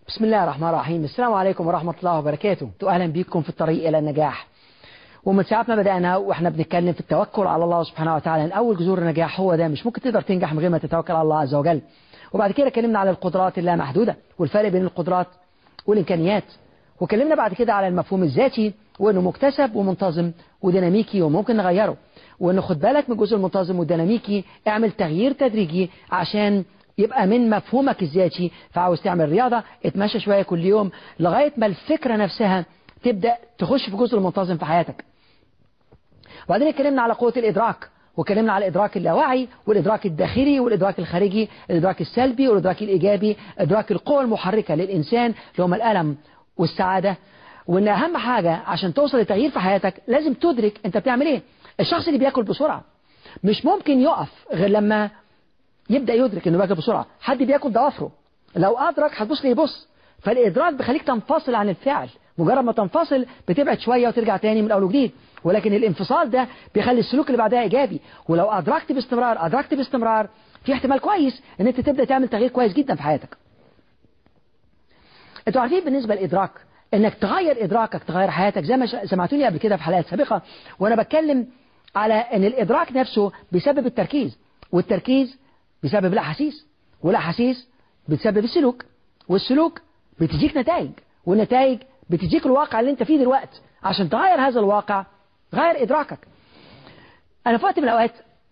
بسم الله الرحمن الرحيم السلام عليكم ورحمة الله وبركاته أهلا بكم في الطريق إلى النجاح ومن ساعة ما بدأنا وإحنا بنتكلم في التوكل على الله سبحانه وتعالى إن أول جذور النجاح هو ده مش ممكن تقدر تنجح من غير ما تتوكل على الله عز وجل وبعد كده اتكلمنا على القدرات اللامحدودة والفرق بين القدرات والإمكانيات وكلمنا بعد كده على المفهوم الذاتي وإنه مكتسب ومنتظم وديناميكي وممكن نغيره وإنه خد بالك من الجزء المنتظم والديناميكي اعمل تغيير تدريجي عشان يبقى من مفهومك الذاتي فعاوز تعمل رياضة اتمشى شوية كل يوم لغاية ما الفكرة نفسها تبدأ تخش في الجزء المنتظم في حياتك وبعدين اتكلمنا على قوة الإدراك واتكلمنا على الإدراك اللاواعي والإدراك الداخلي والإدراك الخارجي الإدراك السلبي والإدراك الإيجابي إدراك القوة المحركة للإنسان اللي هم الألم والسعادة وإن أهم حاجة عشان توصل لتغيير في حياتك لازم تدرك أنت بتعمل إيه الشخص اللي بياكل بسرعة مش ممكن يقف غير لما يبدأ يدرك انه بياكل بسرعة حد بياكل ضوافره لو أدرك هتبص لي يبص فالإدراك بيخليك تنفصل عن الفعل مجرد ما تنفصل بتبعد شوية وترجع تاني من أول وجديد ولكن الانفصال ده بيخلي السلوك اللي بعدها إيجابي ولو أدركت باستمرار أدركت باستمرار في احتمال كويس ان انت تبدأ تعمل تغيير كويس جدا في حياتك انتوا عارفين بالنسبة للإدراك انك تغير إدراكك تغير حياتك زي ما سمعتوني قبل كده في حلقات سابقة وانا بتكلم على ان الإدراك نفسه بيسبب التركيز والتركيز بسبب الأحاسيس والأحاسيس بتسبب السلوك والسلوك بتجيك نتائج والنتائج بتجيك الواقع اللي انت فيه دلوقتي عشان تغير هذا الواقع غير إدراكك أنا في وقت من الأوقات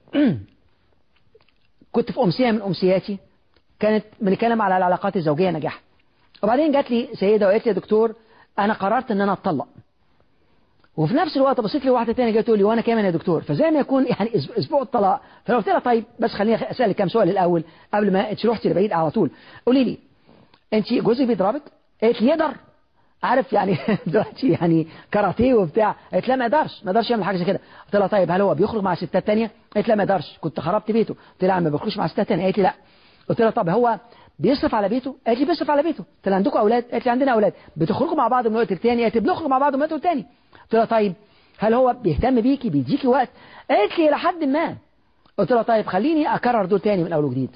كنت في أمسية من أمسياتي كانت بنتكلم على العلاقات الزوجية نجاح وبعدين جات لي سيدة وقالت لي يا دكتور أنا قررت إن أنا أتطلق وفي نفس الوقت بصيت لي واحدة تانية جايه تقول لي وانا كمان يا دكتور فزي ما يكون يعني اسبوع الطلاق فلو قلت لها طيب بس خليني اسالك كام سؤال الاول قبل ما انت رحتي لبعيد على طول قولي لي انت جوزك بيضربك قالت لي يقدر عارف يعني دلوقتي يعني كاراتيه وبتاع قالت لا ما يقدرش ما يقدرش يعمل حاجه زي كده قلت لها طيب هل هو بيخرج مع ستات تانية قالت لا ما يقدرش كنت خربت بيته قلت لها ما بيخرجش مع ستات تانية قالت لي لا قلت لها طب هو بيصرف على بيته قالت لي بيصرف على بيته قلت لها عندكم اولاد قالت لي عندنا اولاد بتخرجوا مع بعض من وقت للتاني قالت لي بنخرج مع بعض من وقت للتاني قلت لها طيب هل هو بيهتم بيكي بيديكي وقت قالت لي لحد ما قلت لها طيب خليني اكرر دول تاني من اول وجديد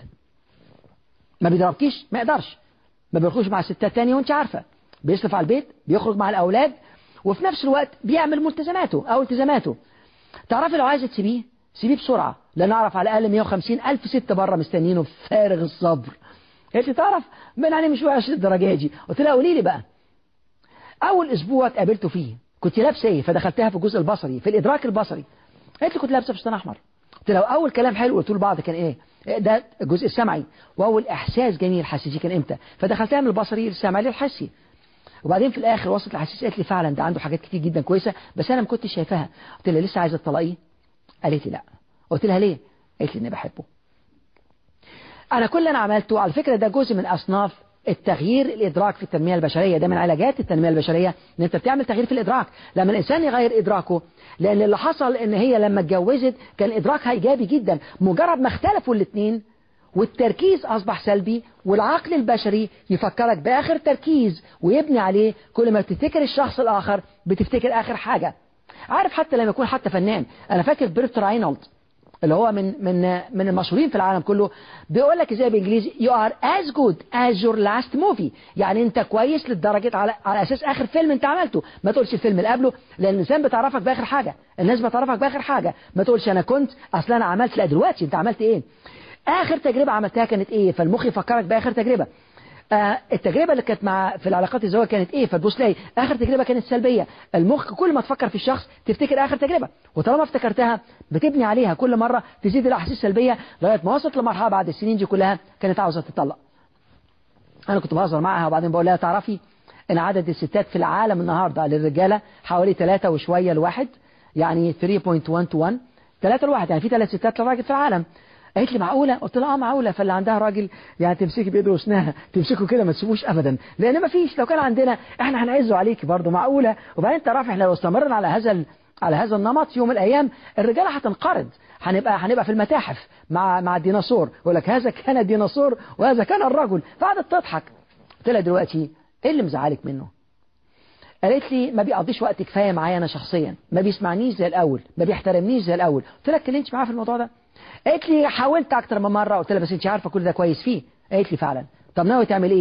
ما بيضربكيش ما يقدرش ما بيخرجش مع الستات تاني وانت عارفه بيصرف على البيت بيخرج مع الاولاد وفي نفس الوقت بيعمل ملتزماته او التزاماته تعرفي لو عايزه تسيبيه سيبيه بسرعه لان اعرف على الاقل 150 الف ست بره مستنيينه فارغ الصبر قالت لي تعرف من يعني مش وحش الدرجه دي قلت لها قولي لي بقى اول اسبوع اتقابلته فيه كنت لابسه ايه فدخلتها في الجزء البصري في الادراك البصري قالت لي كنت لابسه فستان احمر قلت له اول كلام حلو قلت له بعض كان ايه ده الجزء السمعي واول احساس جميل حسيتي كان امتى فدخلتها من البصري للسمعي للحسي وبعدين في الاخر وصلت الحسيس قالت لي فعلا ده عنده حاجات كتير جدا كويسه بس انا ما كنتش شايفاها قلت لها لسه عايزه تطلقيه قالت لي لا قلت لها ليه قالت لي اني بحبه انا كل اللي انا عملته على فكره ده جزء من اصناف التغيير الإدراك في التنمية البشرية ده من علاجات التنمية البشرية ان انت بتعمل تغيير في الإدراك لما الإنسان يغير إدراكه لأن اللي حصل ان هي لما اتجوزت كان إدراكها إيجابي جدا مجرد ما اختلفوا الاثنين والتركيز أصبح سلبي والعقل البشري يفكرك بآخر تركيز ويبني عليه كل ما بتفتكر الشخص الآخر بتفتكر آخر حاجة عارف حتى لما يكون حتى فنان أنا فاكر بيرت راينولد اللي هو من من من المشهورين في العالم كله بيقول لك ازاي بالانجليزي you are as good as your last movie يعني انت كويس لدرجه على على اساس اخر فيلم انت عملته ما تقولش الفيلم اللي قبله لان الانسان بتعرفك باخر حاجه الناس بتعرفك باخر حاجه ما تقولش انا كنت اصل انا عملت لا دلوقتي انت عملت ايه اخر تجربه عملتها كانت ايه فالمخ يفكرك باخر تجربه آه التجربة اللي كانت مع في العلاقات الزوجية كانت ايه فتبص تلاقي اخر تجربة كانت سلبية المخ كل ما تفكر في الشخص تفتكر اخر تجربة وطالما افتكرتها بتبني عليها كل مرة تزيد الاحاسيس السلبية لغاية ما وصلت لمرحلة بعد السنين دي كلها كانت عاوزة تطلق انا كنت بهزر معاها وبعدين بقول لها تعرفي ان عدد الستات في العالم النهاردة للرجالة حوالي 3 وشوية لواحد يعني 3.1 to 1 3 لواحد يعني في ثلاث ستات لراجل في العالم قالت لي معقولة قلت لها اه معقولة فاللي عندها راجل يعني تمسكي بيده وسنها تمسكه كده ما تسيبوش ابدا لان ما فيش لو كان عندنا احنا هنعزه عليكي برضه معقولة وبعدين تعرف احنا لو استمرنا على هذا على هذا النمط يوم من الايام الرجاله هتنقرض هنبقى هنبقى في المتاحف مع مع الديناصور يقول لك هذا كان الديناصور وهذا كان الرجل فقعدت تضحك قلت لها دلوقتي ايه اللي مزعلك منه قالت لي ما بيقضيش وقت كفايه معايا انا شخصيا ما بيسمعنيش زي الاول ما بيحترمنيش زي الاول قلت لها اتكلمتش معاه في الموضوع ده قالت لي حاولت اكتر من مره قلت لها بس انت عارفه كل ده كويس فيه قالت لي فعلا طب ناوي تعمل ايه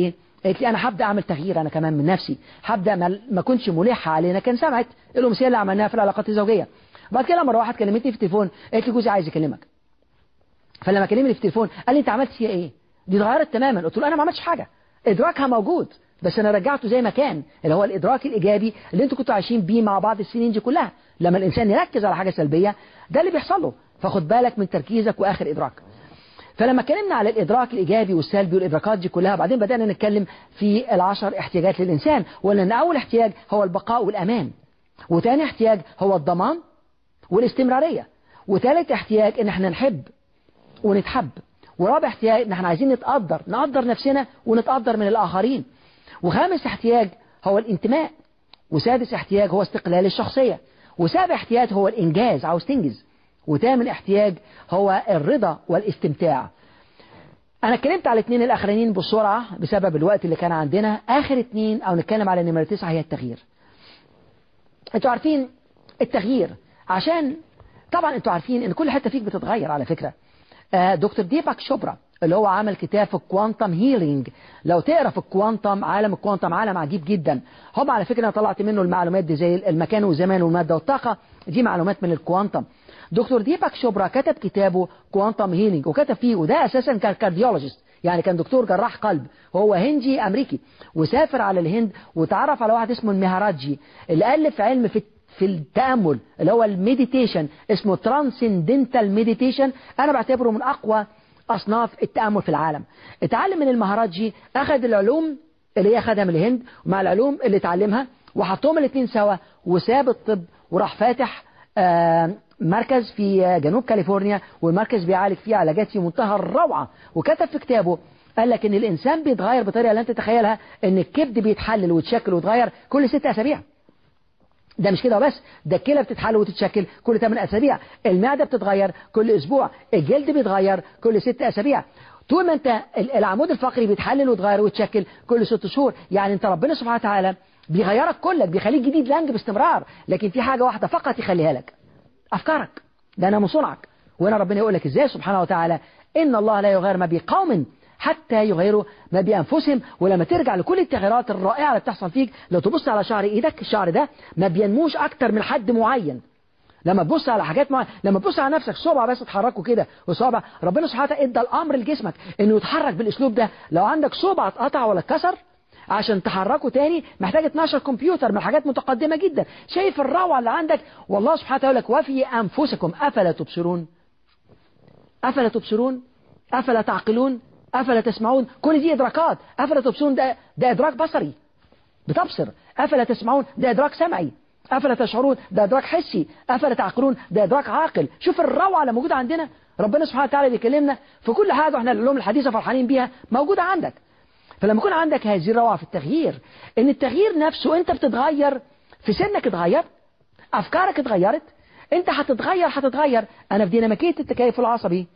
قالت لي انا هبدا اعمل تغيير انا كمان من نفسي هبدا ما, ما كنتش ملحه علينا كان سمعت الامثله اللي عملناها في العلاقات الزوجيه بعد كده مره واحد كلمتني في التليفون قالت لي جوزي عايز يكلمك فلما كلمني في التليفون قال لي انت عملت فيها ايه دي اتغيرت تماما قلت له انا ما عملتش حاجه ادراكها موجود بس انا رجعته زي ما كان اللي هو الادراك الايجابي اللي انتوا كنتوا عايشين بيه مع بعض السنين دي كلها لما الانسان يركز على حاجه سلبيه ده اللي بيحصل له فخد بالك من تركيزك واخر ادراك فلما اتكلمنا على الادراك الايجابي والسلبي والادراكات دي كلها بعدين بدانا نتكلم في العشر احتياجات للانسان وقلنا ان اول احتياج هو البقاء والامان وثاني احتياج هو الضمان والاستمراريه وثالث احتياج ان احنا نحب ونتحب ورابع احتياج ان احنا عايزين نتقدر نقدر نفسنا ونتقدر من الاخرين وخامس احتياج هو الانتماء وسادس احتياج هو استقلال الشخصية وسابع احتياج هو الإنجاز عاوز تنجز وثامن احتياج هو الرضا والاستمتاع أنا اتكلمت على الاثنين الأخرانيين بسرعة بسبب الوقت اللي كان عندنا آخر اثنين أو نتكلم على نمرة تسعة هي التغيير انتوا عارفين التغيير عشان طبعا انتوا عارفين ان كل حتة فيك بتتغير على فكرة آه دكتور ديباك شوبرا اللي هو عمل كتاب في الكوانتم هيلينج لو تقرا في الكوانتم عالم الكوانتم عالم عجيب جدا هم على فكره انا طلعت منه المعلومات دي زي المكان والزمان والماده والطاقه دي معلومات من الكوانتم دكتور ديباك شوبرا كتب كتابه كوانتم هيلينج وكتب فيه وده اساسا كان كارديولوجيست يعني كان دكتور جراح قلب هو هندي امريكي وسافر على الهند وتعرف على واحد اسمه المهراجي اللي الف علم في في التأمل اللي هو المديتيشن اسمه ترانسندنتال مديتيشن انا بعتبره من اقوى أصناف التأمل في العالم اتعلم من المهراجي أخذ العلوم اللي هي أخذها من الهند ومع العلوم اللي اتعلمها وحطهم الاثنين سوا وساب الطب وراح فاتح مركز في جنوب كاليفورنيا والمركز بيعالج فيه علاجات في منتهى الروعة وكتب في كتابه قال لك ان الانسان بيتغير بطريقه لا انت تتخيلها ان الكبد بيتحلل ويتشكل ويتغير كل ست اسابيع ده مش كده بس ده الكلى بتتحل وتتشكل كل 8 اسابيع المعده بتتغير كل اسبوع الجلد بيتغير كل 6 اسابيع طول ما انت العمود الفقري بيتحلل ويتغير ويتشكل كل 6 شهور يعني انت ربنا سبحانه وتعالى بيغيرك كلك بيخليك جديد لانج باستمرار لكن في حاجه واحده فقط يخليها لك افكارك ده انا مصنعك وانا ربنا يقول لك ازاي سبحانه وتعالى ان الله لا يغير ما بقوم حتى يغيروا ما بأنفسهم ولما ترجع لكل التغيرات الرائعة اللي بتحصل فيك لو تبص على شعر ايدك الشعر ده ما بينموش اكتر من حد معين لما تبص على حاجات معينة لما تبص على نفسك صبع بس تحركه كده وصابع ربنا سبحانه وتعالى ادى الامر لجسمك انه يتحرك بالاسلوب ده لو عندك صبع اتقطع ولا اتكسر عشان تحركه تاني محتاج 12 كمبيوتر من حاجات متقدمة جدا شايف الروعة اللي عندك والله سبحانه وتعالى لك وفي أنفسكم أفلا تبصرون أفلا تبصرون أفلا تعقلون أفلا تسمعون كل دي إدراكات أفلا تبصرون ده, ده إدراك بصري بتبصر أفلا تسمعون ده إدراك سمعي أفلا تشعرون ده إدراك حسي أفلا تعقلون ده إدراك عاقل شوف الروعة اللي موجودة عندنا ربنا سبحانه وتعالى بيكلمنا في كل حاجة واحنا العلوم الحديثة فرحانين بيها موجودة عندك فلما يكون عندك هذه الروعة في التغيير ان التغيير نفسه انت بتتغير في سنك اتغير افكارك اتغيرت انت هتتغير هتتغير انا في ديناميكية التكيف العصبي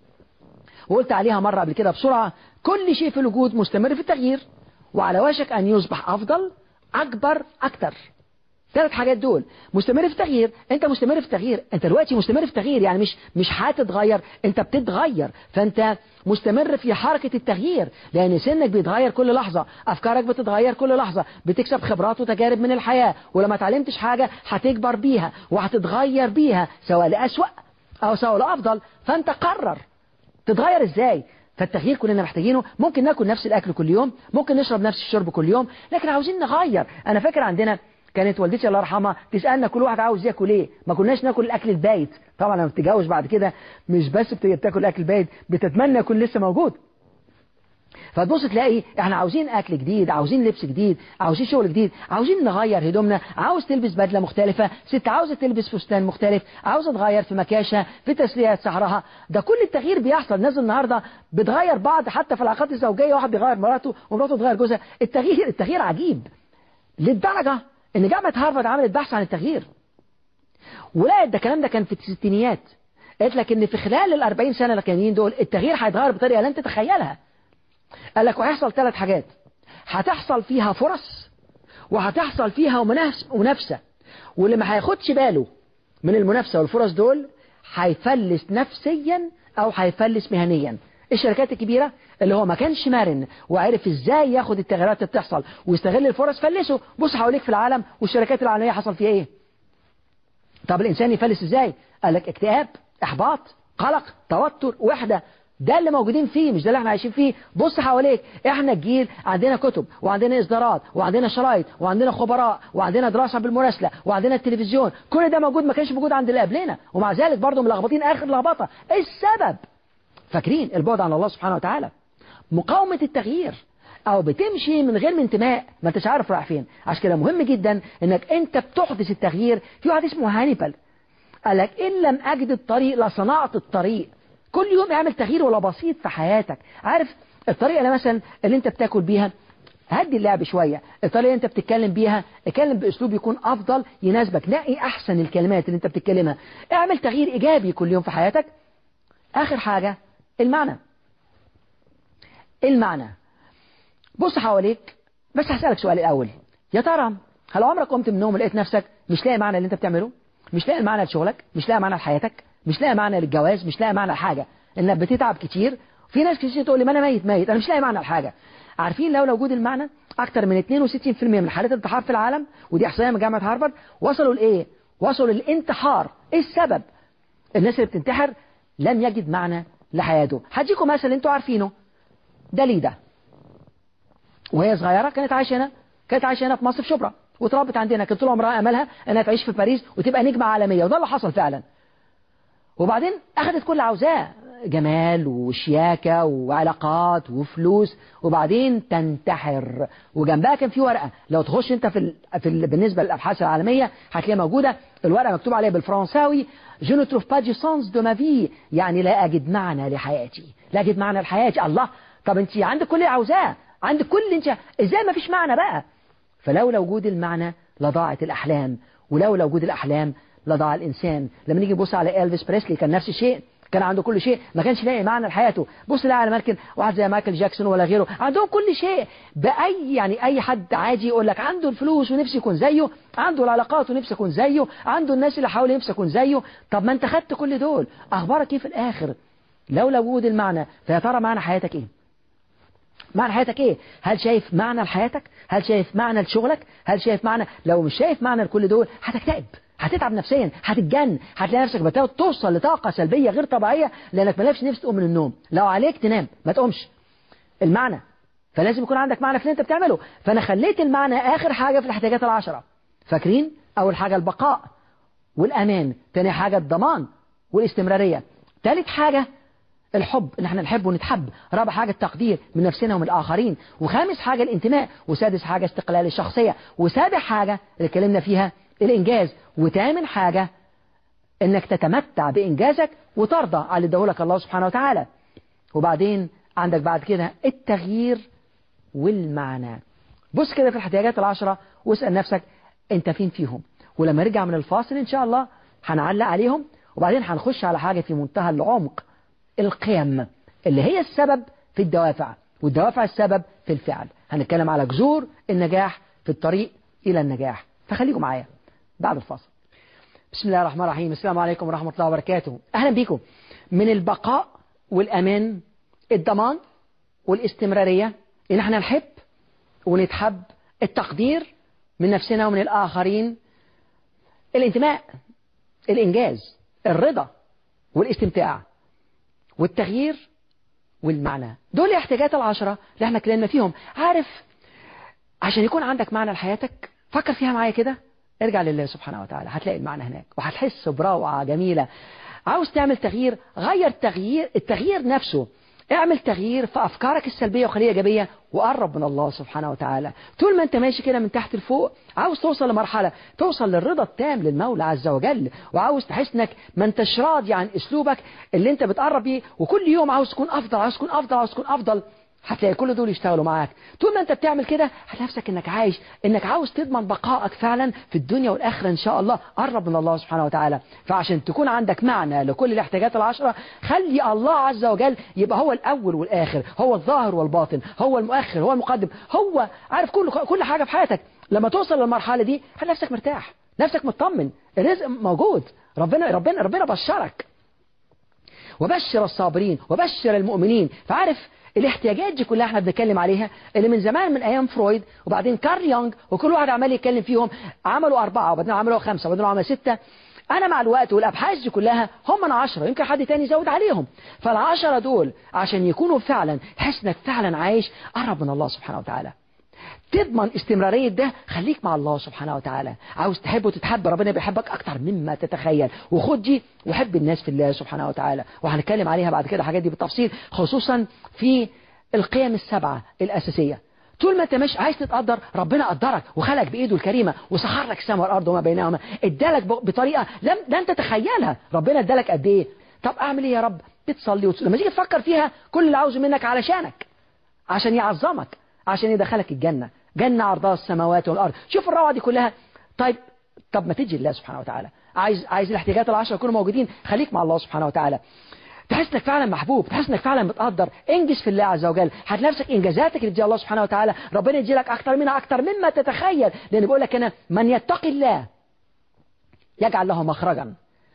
وقلت عليها مرة قبل كده بسرعة كل شيء في الوجود مستمر في التغيير وعلى وشك أن يصبح أفضل أكبر أكتر ثلاث حاجات دول مستمر في التغيير انت مستمر في التغيير انت دلوقتي مستمر في التغيير يعني مش مش هتتغير انت بتتغير فانت مستمر في حركة التغيير لان سنك بيتغير كل لحظة افكارك بتتغير كل لحظة بتكسب خبرات وتجارب من الحياة ولما اتعلمتش حاجة هتكبر بيها وهتتغير بيها سواء لأسوأ او سواء لأفضل فانت قرر تتغير ازاي فالتغيير كلنا محتاجينه ممكن ناكل نفس الاكل كل يوم ممكن نشرب نفس الشرب كل يوم لكن عاوزين نغير انا فاكر عندنا كانت والدتي الله يرحمها تسالنا كل واحد عاوز ياكل ايه ما كناش ناكل الاكل البايت طبعا لما بتتجوز بعد كده مش بس بتاكل اكل بايت بتتمنى يكون لسه موجود فتبص تلاقي احنا عاوزين اكل جديد عاوزين لبس جديد عاوزين شغل جديد عاوزين نغير هدومنا عاوز تلبس بدلة مختلفة ست عاوزة تلبس فستان مختلف عاوزة تغير في مكاشة في تسلية شعرها ده كل التغيير بيحصل الناس النهاردة بتغير بعض حتى في العلاقات الزوجية واحد بيغير مراته ومراته تغير جوزها التغيير التغيير عجيب للدرجة ان جامعة هارفارد عملت بحث عن التغيير ولقت ده الكلام ده كان في الستينيات قالت لك ان في خلال ال 40 سنة الكاملين دول التغيير هيتغير بطريقة لن تتخيلها قال لك وهيحصل ثلاث حاجات هتحصل فيها فرص وهتحصل فيها منافسة واللي ما هياخدش باله من المنافسة والفرص دول هيفلس نفسيا او هيفلس مهنيا الشركات الكبيرة اللي هو ما كانش مرن وعرف ازاي ياخد التغيرات اللي بتحصل ويستغل الفرص فلسه بص حواليك في العالم والشركات العالميه حصل فيها ايه طب الانسان يفلس ازاي قال لك اكتئاب احباط قلق توتر وحده ده اللي موجودين فيه مش ده اللي احنا عايشين فيه بص حواليك احنا الجيل عندنا كتب وعندنا اصدارات وعندنا شرايط وعندنا خبراء وعندنا دراسة بالمراسلة وعندنا التلفزيون كل ده موجود ما كانش موجود عند اللي قبلنا ومع ذلك برضه ملخبطين اخر لخبطه ايه السبب فاكرين البعد عن الله سبحانه وتعالى مقاومة التغيير او بتمشي من غير انتماء ما انتش عارف رايح فين عشان كده مهم جدا انك انت بتحدث التغيير في واحد اسمه هانيبال قال لك ان لم اجد الطريق لصنعت الطريق كل يوم اعمل تغيير ولا بسيط في حياتك عارف الطريقة اللي مثلا اللي انت بتاكل بيها هدي اللعب شوية الطريقة اللي انت بتتكلم بيها اتكلم باسلوب يكون افضل يناسبك نقي احسن الكلمات اللي انت بتتكلمها اعمل تغيير ايجابي كل يوم في حياتك اخر حاجة المعنى المعنى بص حواليك بس هسألك سؤال الاول يا ترى هل عمرك قمت من النوم ولقيت نفسك مش لاقي معنى اللي انت بتعمله مش لاقي معنى لشغلك مش لاقي معنى لحياتك مش لاقي معنى للجواز مش لاقي معنى لحاجة انك بتتعب كتير في ناس كتير تقول لي ما انا ميت ميت انا مش لاقي معنى لحاجة عارفين لو وجود المعنى اكتر من 62% من حالات الانتحار في العالم ودي احصائيه من جامعه هارفارد وصلوا لايه وصلوا للانتحار ايه السبب الناس اللي بتنتحر لم يجد معنى لحياته هديكم مثل انتوا عارفينه داليدا وهي صغيره كانت عايشه هنا كانت عايشه هنا في مصر في شبرا وتربت عندنا كانت طول عمرها املها انها تعيش في باريس وتبقى نجمه عالميه وده اللي حصل فعلا وبعدين أخذت كل عاوزاه جمال وشياكة وعلاقات وفلوس وبعدين تنتحر وجنبها كان في ورقة لو تخش انت في, ال... في ال... بالنسبة للأبحاث العالمية هتلاقيها موجودة الورقة مكتوب عليها بالفرنساوي je ne trouve pas du sens de ma vie يعني لا أجد معنى لحياتي لا أجد معنى لحياتي الله طب انت عندك كل اللي عاوزاه عندك كل اللي انت ازاي ما فيش معنى بقى فلولا وجود المعنى لضاعت الأحلام ولولا وجود الأحلام لضاع الإنسان لما نيجي نبص على إلفيس بريسلي كان نفس الشيء كان عنده كل شيء ما كانش لاقي معنى لحياته بص لا على ماركن واحد زي مايكل جاكسون ولا غيره عندهم كل شيء بأي يعني أي حد عادي يقول لك عنده الفلوس ونفسه يكون زيه عنده العلاقات ونفسه يكون زيه عنده الناس اللي حواليه نفسه يكون زيه طب ما انت خدت كل دول أخبارك ايه في الآخر لولا وجود المعنى فيا ترى معنى حياتك ايه معنى حياتك ايه هل شايف معنى لحياتك هل شايف معنى لشغلك هل شايف معنى لو مش شايف معنى لكل دول هتكتئب هتتعب نفسيا هتتجن هتلاقي نفسك بتاخد توصل لطاقة سلبية غير طبيعية لأنك مالكش نفس تقوم من النوم لو عليك تنام ما تقومش المعنى فلازم يكون عندك معنى في اللي انت بتعمله فأنا خليت المعنى آخر حاجة في الاحتياجات العشرة فاكرين أول حاجة البقاء والأمان تاني حاجة الضمان والاستمرارية ثالث حاجة الحب ان احنا نحب ونتحب رابع حاجة التقدير من نفسنا ومن الآخرين وخامس حاجة الانتماء وسادس حاجة استقلال الشخصية وسابع حاجة اللي اتكلمنا فيها الإنجاز وتامن حاجة إنك تتمتع بإنجازك وترضى على اللي اداهولك الله سبحانه وتعالى وبعدين عندك بعد كده التغيير والمعنى بص كده في الاحتياجات العشرة واسأل نفسك أنت فين فيهم ولما نرجع من الفاصل إن شاء الله هنعلق عليهم وبعدين هنخش على حاجة في منتهى العمق القيم اللي هي السبب في الدوافع والدوافع السبب في الفعل هنتكلم على جذور النجاح في الطريق إلى النجاح فخليكم معايا بعد الفاصل بسم الله الرحمن الرحيم السلام عليكم ورحمة الله وبركاته أهلا بكم من البقاء والأمان الضمان والاستمرارية إن احنا نحب ونتحب التقدير من نفسنا ومن الآخرين الانتماء الإنجاز الرضا والاستمتاع والتغيير والمعنى دول الاحتياجات العشرة اللي احنا اتكلمنا فيهم عارف عشان يكون عندك معنى لحياتك فكر فيها معايا كده ارجع لله سبحانه وتعالى هتلاقي المعنى هناك وهتحس بروعة جميلة عاوز تعمل تغيير غير تغيير التغيير نفسه اعمل تغيير في أفكارك السلبية وخليها إيجابية وقرب من الله سبحانه وتعالى طول ما أنت ماشي كده من تحت لفوق عاوز توصل لمرحلة توصل للرضا التام للمولى عز وجل وعاوز تحس انك ما انتش راضي عن اسلوبك اللي انت بتقرب بيه وكل يوم عاوز تكون افضل عاوز تكون افضل عاوز تكون افضل هتلاقي كل دول يشتغلوا معاك طول ما انت بتعمل كده هتلاقي نفسك انك عايش انك عاوز تضمن بقائك فعلا في الدنيا والاخره ان شاء الله قرب من الله سبحانه وتعالى فعشان تكون عندك معنى لكل الاحتياجات العشره خلي الله عز وجل يبقى هو الاول والاخر هو الظاهر والباطن هو المؤخر هو المقدم هو عارف كل كل حاجه في حياتك لما توصل للمرحله دي هتلاقي نفسك مرتاح نفسك مطمن الرزق موجود ربنا ربنا ربنا بشرك وبشر الصابرين وبشر المؤمنين فعارف الاحتياجات دي كلها احنا بنتكلم عليها اللي من زمان من ايام فرويد وبعدين كارل يونغ وكل واحد عمال يتكلم فيهم عملوا اربعة وبعدين عملوا خمسة وبعدين عملوا ستة انا مع الوقت والابحاث دي كلها هم من عشرة يمكن حد تاني يزود عليهم فالعشرة دول عشان يكونوا فعلا تحس انك فعلا عايش قرب من الله سبحانه وتعالى تضمن استمرارية ده خليك مع الله سبحانه وتعالى عاوز تحب وتتحب ربنا بيحبك أكتر مما تتخيل وخد دي وحب الناس في الله سبحانه وتعالى وهنتكلم عليها بعد كده الحاجات دي بالتفصيل خصوصا في القيم السبعة الأساسية طول ما انت مش عايز تتقدر ربنا قدرك وخلق بايده الكريمه وسخر لك السماء والارض وما بينهما ادالك بطريقه لم لن تتخيلها ربنا ادالك قد ايه طب اعمل ايه يا رب بتصلي وتصلي لما تيجي تفكر فيها كل اللي عاوزه منك علشانك عشان يعظمك عشان يدخلك الجنه جنة عرضها السماوات والأرض شوف الروعة دي كلها طيب طب ما تجي الله سبحانه وتعالى عايز عايز الاحتياجات العشرة يكونوا موجودين خليك مع الله سبحانه وتعالى تحس انك فعلا محبوب تحس انك فعلا بتقدر انجز في الله عز وجل هتلاقي نفسك انجازاتك اللي بتديها الله سبحانه وتعالى ربنا يدي لك اكتر منها اكتر مما تتخيل لان بيقول لك انا من يتقي الله يجعل له مخرجا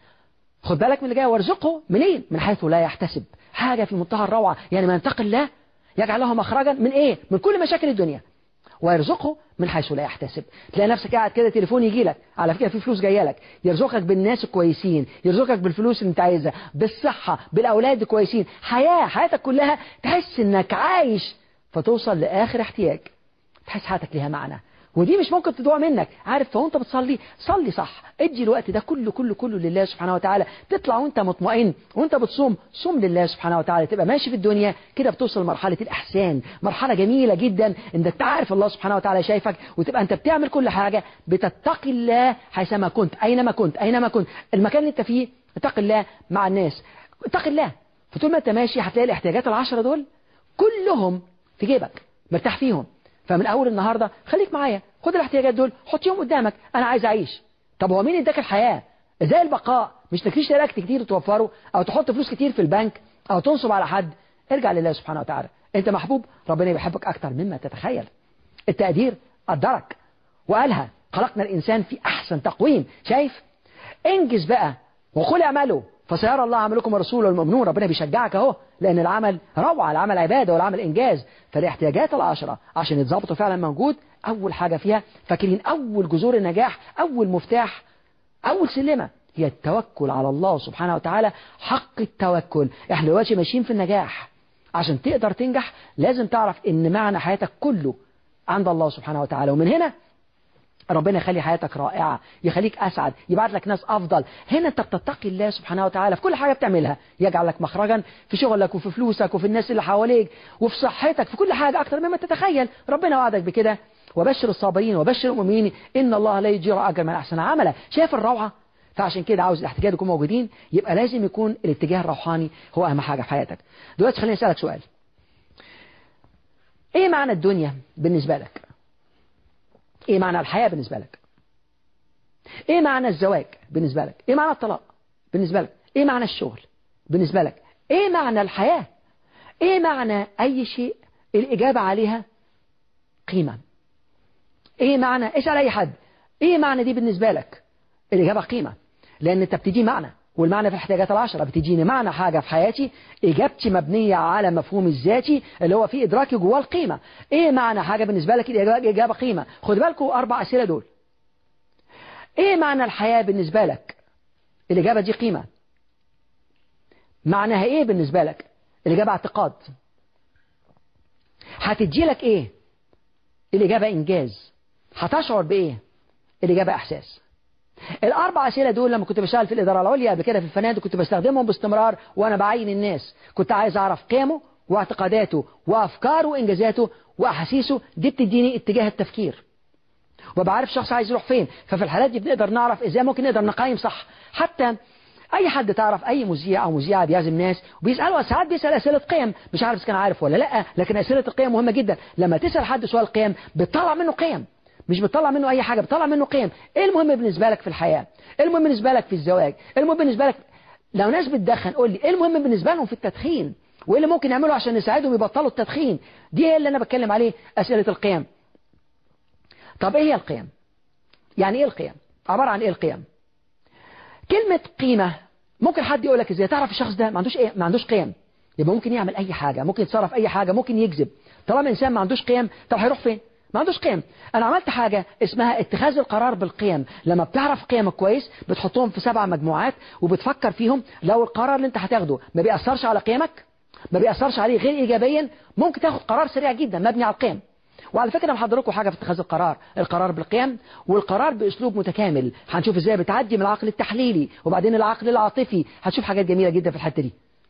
خد بالك من اللي جاي وارزقه منين من حيث لا يحتسب حاجة في منتهى الروعة يعني من يتقي الله يجعل له مخرجا من ايه من كل مشاكل الدنيا ويرزقه من حيث لا يحتسب تلاقي نفسك قاعد كده تليفون يجي لك على فكره في فلوس جايه لك يرزقك بالناس الكويسين يرزقك بالفلوس اللي انت عايزها بالصحه بالاولاد الكويسين حياه حياتك كلها تحس انك عايش فتوصل لاخر احتياج تحس حياتك ليها معنى ودي مش ممكن تضوع منك عارف فوانت بتصلي صلي صح ادي الوقت ده كله كله كله لله سبحانه وتعالى تطلع وانت مطمئن وانت بتصوم صوم لله سبحانه وتعالى تبقى ماشي في الدنيا كده بتوصل لمرحله الاحسان مرحله جميله جدا انك تعرف الله سبحانه وتعالى شايفك وتبقى انت بتعمل كل حاجه بتتقي الله حيثما كنت اينما كنت اينما كنت المكان اللي انت فيه اتقي الله مع الناس اتقي الله فطول ما انت ماشي هتلاقي الاحتياجات العشرة دول كلهم في جيبك مرتاح فيهم فمن اول النهاردة خليك معايا خد الاحتياجات دول حطيهم قدامك انا عايز اعيش طب هو مين اداك الحياة ازاي البقاء مش تكفيش تلاقي كتير توفره او تحط فلوس كتير في البنك او تنصب على حد ارجع لله سبحانه وتعالى انت محبوب ربنا بيحبك اكتر مما تتخيل التقدير قدرك وقالها خلقنا الانسان في احسن تقويم شايف انجز بقى وقل اعملوا فسيرى الله عملكم ورسوله المؤمنون ربنا بيشجعك اهو لان العمل روعه العمل عباده والعمل انجاز فالاحتياجات العشره عشان يتظبطوا فعلا موجود اول حاجه فيها فاكرين اول جذور النجاح اول مفتاح اول سلمه هي التوكل على الله سبحانه وتعالى حق التوكل احنا دلوقتي ماشيين في النجاح عشان تقدر تنجح لازم تعرف ان معنى حياتك كله عند الله سبحانه وتعالى ومن هنا ربنا يخلي حياتك رائعة يخليك أسعد يبعت لك ناس أفضل هنا أنت بتتقي الله سبحانه وتعالى في كل حاجة بتعملها يجعل لك مخرجا في شغلك وفي فلوسك وفي الناس اللي حواليك وفي صحتك في كل حاجة أكتر مما تتخيل ربنا وعدك بكده وبشر الصابرين وبشر المؤمنين إن الله لا يجير أجر من أحسن عملا شايف الروعة فعشان كده عاوز الاحتجاج يكون موجودين يبقى لازم يكون الاتجاه الروحاني هو أهم حاجة في حياتك دلوقتي خليني أسألك سؤال ايه معنى الدنيا بالنسبة لك ايه معنى الحياة بالنسبة لك ايه معنى الزواج بالنسبة لك ايه معنى الطلاق بالنسبة لك ايه معنى الشغل بالنسبة لك ايه معنى الحياة ايه معنى اي شيء الاجابة عليها قيمة ايه معنى اسأل اي حد ايه معنى دي بالنسبة لك الاجابة قيمة لان انت بتدي معنى والمعنى في الاحتياجات العشرة بتديني معنى حاجة في حياتي إجابتي مبنية على مفهوم الذاتي اللي هو في إدراكي جواه القيمة إيه معنى حاجة بالنسبة لك الإجابة قيمة خد بالكم أربع أسئلة دول إيه معنى الحياة بالنسبة لك الإجابة دي قيمة معناها إيه بالنسبة لك الإجابة اعتقاد هتدي لك إيه الإجابة إنجاز هتشعر بإيه الإجابة إحساس الأربع أسئلة دول لما كنت بشتغل في الإدارة العليا قبل كده في الفنادق كنت بستخدمهم باستمرار وأنا بعين الناس كنت عايز أعرف قيمه واعتقاداته وأفكاره وإنجازاته وأحاسيسه دي بتديني اتجاه التفكير وببقى عارف الشخص عايز يروح فين ففي الحالات دي بنقدر نعرف إزاي ممكن نقدر نقيم صح حتى أي حد تعرف أي مذيع أو مذيعة بيعزم ناس وبيسألوا ساعات بيسأل أسئلة قيم مش عارف إذا كان عارف ولا لأ لكن أسئلة القيم مهمة جدا لما تسأل حد سؤال قيم بتطلع منه قيم مش بتطلع منه اي حاجة بتطلع منه قيم ايه المهم بالنسبة لك في الحياة ايه المهم بالنسبة لك في الزواج ايه المهم بالنسبة لك لو ناس بتدخن قول لي ايه المهم بالنسبة لهم في التدخين وايه اللي ممكن يعملوا عشان نساعدهم يبطلوا التدخين دي هي اللي انا بتكلم عليه اسئلة القيم طب ايه هي القيم يعني ايه القيم عبارة عن ايه القيم كلمة قيمة ممكن حد يقول لك ازاي تعرف الشخص ده ما عندوش ايه ما عندوش قيم يبقى ممكن يعمل اي حاجة ممكن يتصرف اي حاجة ممكن يكذب طالما انسان ما عندوش قيم طب هيروح فين ما عندوش قيم انا عملت حاجة اسمها اتخاذ القرار بالقيم لما بتعرف قيمك كويس بتحطهم في سبع مجموعات وبتفكر فيهم لو القرار اللي انت هتاخده ما بيأثرش على قيمك ما بيأثرش عليه غير ايجابيا ممكن تاخد قرار سريع جدا مبني على القيم وعلى فكرة محضر لكم حاجة في اتخاذ القرار القرار بالقيم والقرار بأسلوب متكامل هنشوف ازاي بتعدي من العقل التحليلي وبعدين العقل العاطفي هتشوف حاجات جميلة جدا في الحتة دي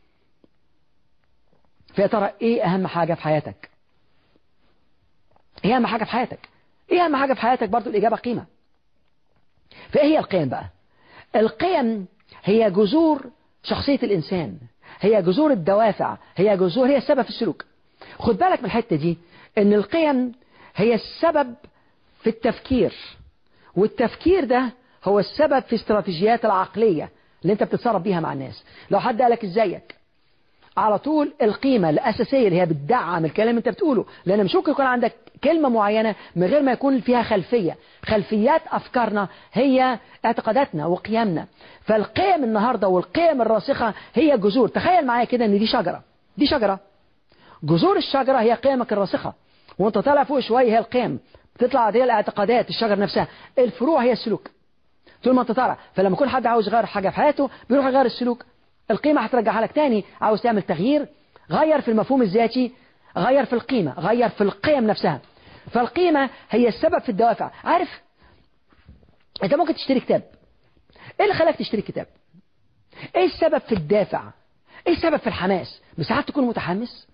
فيا ترى ايه اهم حاجة في حياتك ايه اهم حاجة في حياتك ايه اهم حاجة في حياتك برضو الاجابة قيمة فايه هي القيم بقى القيم هي جذور شخصية الانسان هي جذور الدوافع هي جذور هي السبب في السلوك خد بالك من الحتة دي ان القيم هي السبب في التفكير والتفكير ده هو السبب في استراتيجيات العقلية اللي انت بتتصرف بيها مع الناس لو حد قالك ازيك على طول القيمة الأساسية اللي هي بتدعم الكلام اللي انت بتقوله لأن مش ممكن يكون عندك كلمة معينة من غير ما يكون فيها خلفية خلفيات أفكارنا هي اعتقاداتنا وقيمنا فالقيم النهاردة والقيم الراسخة هي جذور تخيل معايا كده ان دي شجرة دي شجرة جذور الشجرة هي قيمك الراسخة وانت طالع فوق شوية هي القيم بتطلع دي الاعتقادات الشجر نفسها الفروع هي السلوك طول ما انت طالع فلما يكون حد عاوز يغير حاجة في حياته بيروح يغير السلوك القيمة هترجعها لك تاني عاوز تعمل تغيير غير في المفهوم الذاتي غير في القيمة غير في القيم نفسها فالقيمة هي السبب في الدوافع عارف انت ممكن تشتري كتاب ايه اللي خلاك تشتري كتاب ايه السبب في الدافع ايه السبب في الحماس بساعات تكون متحمس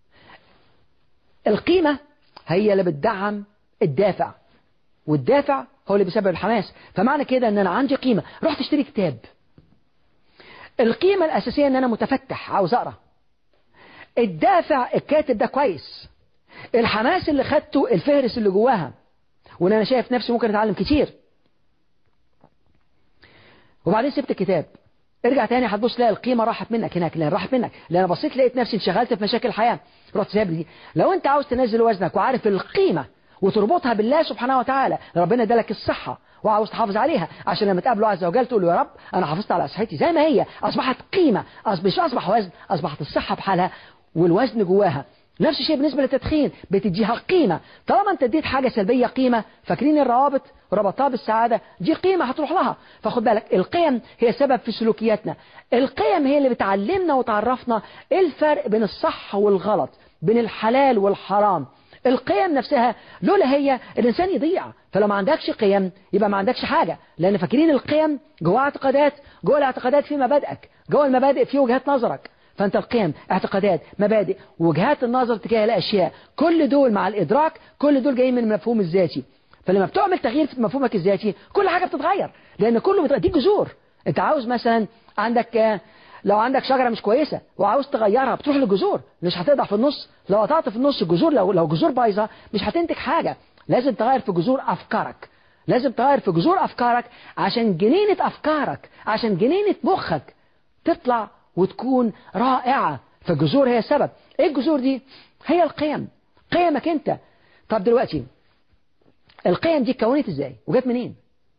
القيمة هي اللي بتدعم الدافع والدافع هو اللي بيسبب الحماس فمعنى كده ان انا عندي قيمة رحت اشتري كتاب القيمة الاساسية ان انا متفتح عاوز اقرا الدافع الكاتب ده كويس الحماس اللي خدته الفهرس اللي جواها وان انا شايف نفسي ممكن اتعلم كتير وبعدين سبت الكتاب ارجع تاني هتبص تلاقي القيمة راحت منك هناك لان راحت منك لان انا بصيت لقيت نفسي انشغلت في مشاكل الحياة رحت سايب دي لو انت عاوز تنزل وزنك وعارف القيمة وتربطها بالله سبحانه وتعالى ربنا ادالك الصحة وعاوز تحافظ عليها عشان لما تقابله عز وجل تقول له يا رب انا حافظت على صحتي زي ما هي اصبحت قيمة مش اصبح وزن اصبحت الصحة بحالها والوزن جواها نفس الشيء بالنسبة للتدخين بتديها قيمة طالما انت اديت حاجة سلبية قيمة فاكرين الروابط ربطها بالسعادة دي قيمة هتروح لها فخد بالك القيم هي سبب في سلوكياتنا القيم هي اللي بتعلمنا وتعرفنا ايه الفرق بين الصح والغلط بين الحلال والحرام القيم نفسها لولا هي الإنسان يضيع فلو ما عندكش قيم يبقى ما عندكش حاجة لأن فاكرين القيم جوه اعتقادات جوه الاعتقادات في مبادئك جوه المبادئ في وجهات نظرك فأنت القيم اعتقادات مبادئ وجهات النظر تجاه الأشياء كل دول مع الإدراك كل دول جايين من المفهوم الذاتي فلما بتعمل تغيير في مفهومك الذاتي كل حاجة بتتغير لأن كله بتغير دي جذور أنت عاوز مثلا عندك لو عندك شجرة مش كويسة وعاوز تغيرها بتروح للجذور مش هتقطع في النص لو قطعت في النص الجذور لو لو جذور بايظة مش هتنتج حاجة لازم تغير في جذور أفكارك لازم تغير في جذور أفكارك عشان جنينة أفكارك عشان جنينة مخك تطلع وتكون رائعة فالجذور هي السبب ايه الجذور دي هي القيم قيمك انت طب دلوقتي القيم دي اتكونت ازاي وجت منين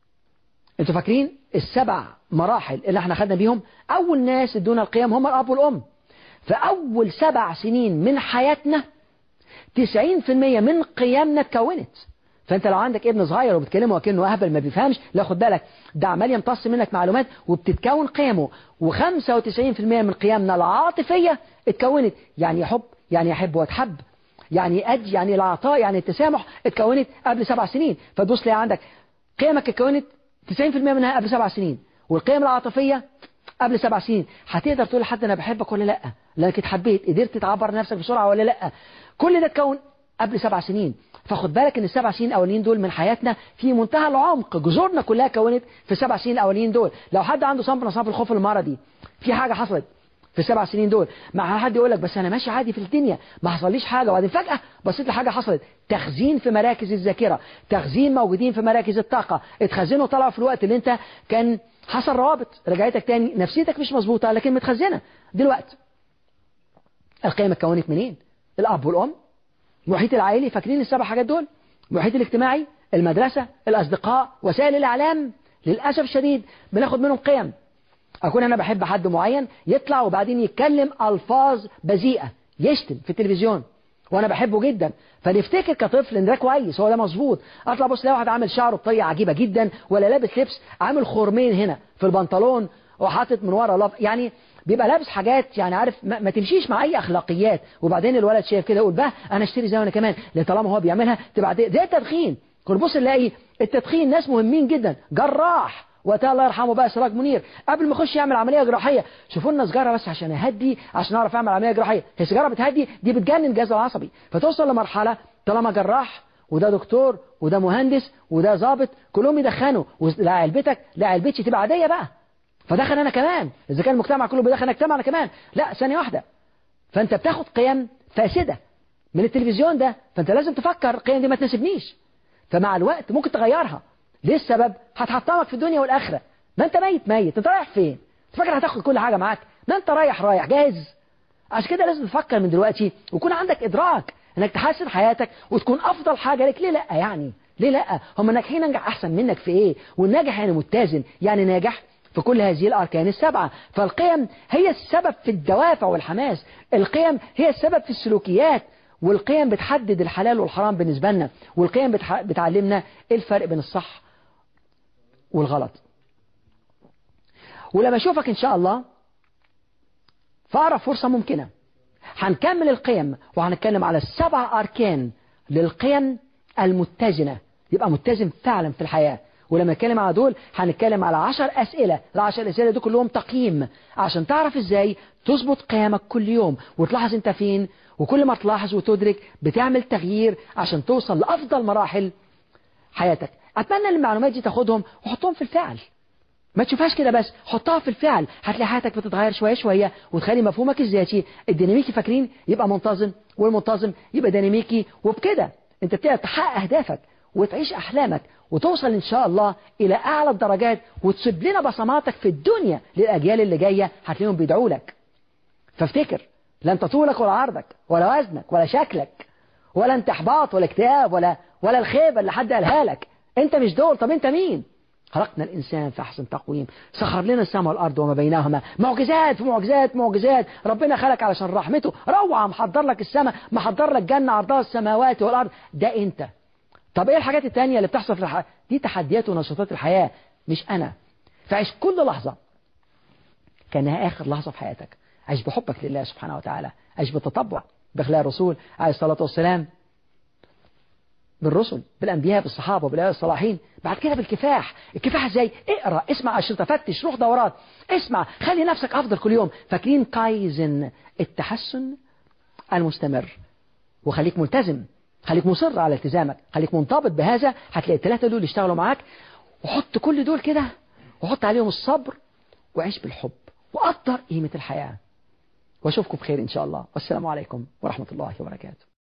انتوا فاكرين السبع مراحل اللي احنا خدنا بيهم اول ناس ادونا القيم هم الاب والام فاول سبع سنين من حياتنا 90% من قيمنا اتكونت فانت لو عندك ابن صغير وبتكلمه وكأنه اهبل ما بيفهمش لا خد بالك ده عمال يمتص منك معلومات وبتتكون قيمه و95% من قيمنا العاطفية اتكونت يعني يحب يعني يحب واتحب يعني أد يعني العطاء يعني التسامح اتكونت قبل سبع سنين فتبص لي عندك قيمك اتكونت 90% منها قبل سبع سنين والقيم العاطفية قبل سبع سنين هتقدر تقول لحد انا بحبك ولا لا لانك اتحبيت قدرت تعبر نفسك بسرعة ولا لا كل ده اتكون قبل سبع سنين فخد بالك ان السبع سنين الاولين دول من حياتنا في منتهى العمق جذورنا كلها كونت في السبع سنين الاولين دول لو حد عنده صنف نصاب الخوف المرضي في حاجة حصلت في السبع سنين دول مع حد يقول لك بس انا ماشي عادي في الدنيا ما حصليش حاجة وبعدين فجأة بصيت لحاجة حصلت تخزين في مراكز الذاكرة تخزين موجودين في مراكز الطاقة اتخزنوا طلعوا في الوقت اللي انت كان حصل روابط رجعتك تاني نفسيتك مش مظبوطة لكن متخزنة دلوقتي القيم اتكونت منين الاب والام المحيط العائلي فاكرين السبع حاجات دول المحيط الاجتماعي المدرسة الأصدقاء وسائل الإعلام للأسف الشديد بناخد منهم قيم اكون انا بحب حد معين يطلع وبعدين يتكلم الفاظ بذيئه يشتم في التلفزيون وانا بحبه جدا فنفتكر كطفل ان ده كويس هو ده مظبوط اطلع بص الاقي واحد عامل شعره بطريقه عجيبه جدا ولا لابس لبس عامل خرمين هنا في البنطلون وحاطط من ورا لف يعني بيبقى لابس حاجات يعني عارف ما, ما تمشيش مع اي اخلاقيات وبعدين الولد شايف كده يقول بقى انا اشتري زي انا كمان لان طالما هو بيعملها تبقى دي, دي التدخين كل بص نلاقي التدخين ناس مهمين جدا جراح وقتها الله يرحمه بقى سراج منير قبل ما يخش يعمل عمليه جراحيه شوفوا لنا سجاره بس عشان اهدي عشان اعرف اعمل عمليه جراحيه هي سيجاره بتهدي دي بتجنن الجهاز العصبي فتوصل لمرحله طالما جراح وده دكتور وده مهندس وده ظابط كلهم يدخنوا لا علبتك لا علبتي تبقى عاديه بقى فدخن انا كمان اذا كان المجتمع كله بيدخن اجتمع انا كمان لا ثانيه واحده فانت بتاخد قيم فاسده من التلفزيون ده فانت لازم تفكر القيم دي ما تناسبنيش فمع الوقت ممكن تغيرها ليه السبب هتحطمك في الدنيا والاخره ما انت ميت ميت انت رايح فين تفكر هتاخد كل حاجه معاك ما انت رايح رايح جاهز عشان كده لازم تفكر من دلوقتي ويكون عندك ادراك انك تحسن حياتك وتكون افضل حاجه لك ليه لا يعني ليه لا هم الناجحين انجح احسن منك في ايه والناجح يعني متزن يعني ناجح في كل هذه الأركان السبعة فالقيم هي السبب في الدوافع والحماس القيم هي السبب في السلوكيات والقيم بتحدد الحلال والحرام بالنسبة لنا والقيم بتعلمنا الفرق بين الصح والغلط ولما أشوفك إن شاء الله فأقرب فرصة ممكنة هنكمل القيم وهنتكلم على السبع أركان للقيم المتزنة يبقى متزن فعلا في الحياة ولما نتكلم على دول هنتكلم على عشر أسئلة العشر أسئلة دول كلهم تقييم عشان تعرف إزاي تظبط قيامك كل يوم وتلاحظ أنت فين وكل ما تلاحظ وتدرك بتعمل تغيير عشان توصل لأفضل مراحل حياتك أتمنى ان المعلومات دي تاخدهم وحطهم في الفعل ما تشوفهاش كده بس حطها في الفعل هتلاقي حياتك بتتغير شوية شوية وتخلي مفهومك الذاتي الديناميكي فاكرين يبقى منتظم والمنتظم يبقى ديناميكي وبكده انت بتقدر تحقق أهدافك وتعيش أحلامك وتوصل إن شاء الله إلى أعلى الدرجات وتسيب لنا بصماتك في الدنيا للأجيال اللي جاية هتلاقيهم بيدعوا لك فافتكر لا انت طولك ولا عرضك ولا وزنك ولا شكلك ولا انت احباط ولا اكتئاب ولا ولا الخيبة اللي حد قالها لك انت مش دول طب انت مين خلقنا الإنسان في أحسن تقويم سخر لنا السماء والأرض وما بينهما معجزات معجزات معجزات ربنا خلق علشان رحمته روعة محضر لك السماء محضر لك جنة عرضها السماوات والأرض ده أنت طب إيه الحاجات التانية اللي بتحصل في الحياة دي تحديات ونشاطات الحياة مش أنا فعيش كل لحظة كأنها آخر لحظة في حياتك عيش بحبك لله سبحانه وتعالى عيش بالتطبع بأخلاق الرسول عليه الصلاة والسلام بالرسل بالأنبياء بالصحابة بالأولياء الصالحين بعد كده بالكفاح الكفاح ازاي اقرأ اسمع أشرطة فتش روح دورات اسمع خلي نفسك أفضل كل يوم فاكرين كايزن التحسن المستمر وخليك ملتزم خليك مصر على التزامك خليك منضبط بهذا هتلاقي الثلاثة دول يشتغلوا معاك وحط كل دول كده وحط عليهم الصبر وعيش بالحب وقدر قيمة الحياة واشوفكم بخير إن شاء الله والسلام عليكم ورحمة الله وبركاته